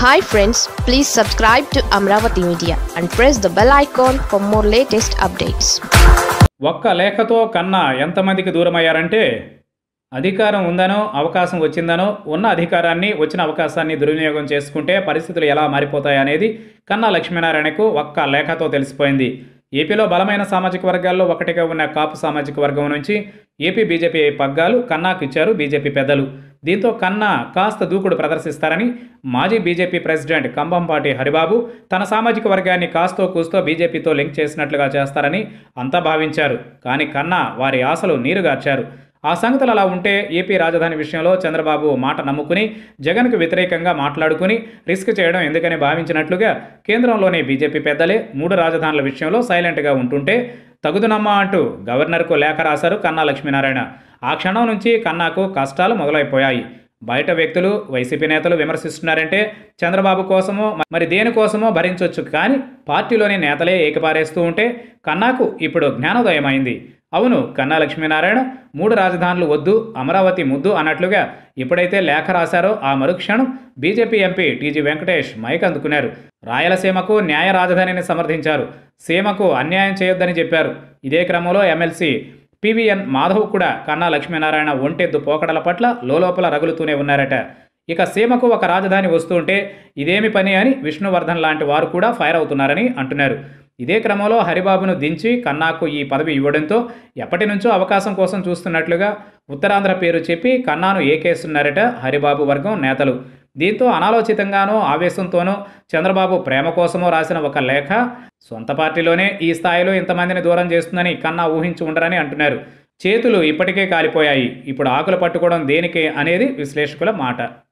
hi friends please subscribe to Amaravati media and press the bell icon for more latest updates ఒక్క లేఖతో కన్నా ఎంతమందికి దూరమయ్యారంటే అధికారం ఉందనో అవకాశం వచ్చిందనో ఉన్న అధికారాన్ని వచ్చిన అవకాశాన్ని దుర్వినియోగం చేసుకుంటే పరిస్థితులు ఎలా మారిపోతాయనేది కన్నా లక్ష్మీనారాయణకు ఒక్క లేఖతో తెలిసిపోయింది ఏపీలో బలమైన సామాజిక వర్గాల్లో ఒకటిగా ఉన్న కాపు సామాజిక వర్గం నుంచి ఏపీ బీజేపీ పగ్గాలు కన్నాకు ఇచ్చారు బీజేపీ పెద్దలు దీంతో కన్నా కాస్త దూకుడు ప్రదర్శిస్తారని మాజీ బీజేపీ ప్రెసిడెంట్ కంబంపాటి హరిబాబు తన సామాజిక వర్గాన్ని కాస్తో కూస్తో బీజేపీతో లింక్ చేసినట్లుగా చేస్తారని అంతా భావించారు కానీ కన్నా వారి ఆశలు నీరుగార్చారు ఆ సంగతులు అలా ఉంటే ఏపీ రాజధాని విషయంలో చంద్రబాబు మాట నమ్ముకుని జగన్కు వ్యతిరేకంగా మాట్లాడుకుని రిస్క్ చేయడం ఎందుకని భావించినట్లుగా కేంద్రంలోని బీజేపీ పెద్దలే మూడు రాజధానుల విషయంలో సైలెంట్గా ఉంటుంటే తగుదునమ్మా అంటూ గవర్నర్కు లేఖ రాశారు కన్నా లక్ష్మీనారాయణ ఆ క్షణం నుంచి కన్నాకు కష్టాలు మొదలైపోయాయి బయట వ్యక్తులు వైసీపీ నేతలు విమర్శిస్తున్నారంటే చంద్రబాబు కోసమో మరి దేనికోసమో భరించవచ్చు కానీ పార్టీలోని నేతలే ఏకపారేస్తూ ఉంటే కన్నాకు ఇప్పుడు జ్ఞానోదయమైంది అవును కన్నా లక్ష్మీనారాయణ మూడు రాజధానులు వద్దు అమరావతి ముద్దు అన్నట్లుగా ఎప్పుడైతే లేఖ రాశారో ఆ మరుక్షణం BJP MP TG Venkatesh mike అందుకున్నారు రాయలసీమకు న్యాయ రాజధానిని సమర్థించారు సీమకు అన్యాయం చేయొద్దని చెప్పారు ఇదే క్రమంలో ఎమ్మెల్సీ పివిఎన్ మాధవ్ కూడా కన్నా లక్ష్మీనారాయణ ఒంటెద్దు పోకడల పట్ల లోలోపల రగులుతూనే ఉన్నారట ఇక సీమకు ఒక రాజధాని వస్తుంటే ఇదేమి పని అని విష్ణువర్ధన్ లాంటి వారు కూడా ఫైర్ అవుతున్నారని అంటున్నారు ఇదే క్రమంలో హరిబాబును దించి కన్నాకు ఈ పదవి ఇవ్వడంతో ఎప్పటి నుంచో అవకాశం కోసం చూస్తున్నట్లుగా ఉత్తరాంధ్ర పేరు చెప్పి కన్నాను ఏకేస్తున్నారట హరిబాబు వర్గం నేతలు దీంతో అనాలోచితంగానో ఆవేశంతోనో చంద్రబాబు ప్రేమ కోసమో రాసిన ఒక లేఖ సొంత పార్టీలోనే ఈ స్థాయిలో ఇంతమందిని దూరం చేస్తుందని కన్నా ఊహించి ఉండరని అంటున్నారు చేతులు ఇప్పటికే కాలిపోయాయి ఇప్పుడు ఆకులు పట్టుకోవడం దేనికి అనేది విశ్లేషకుల మాట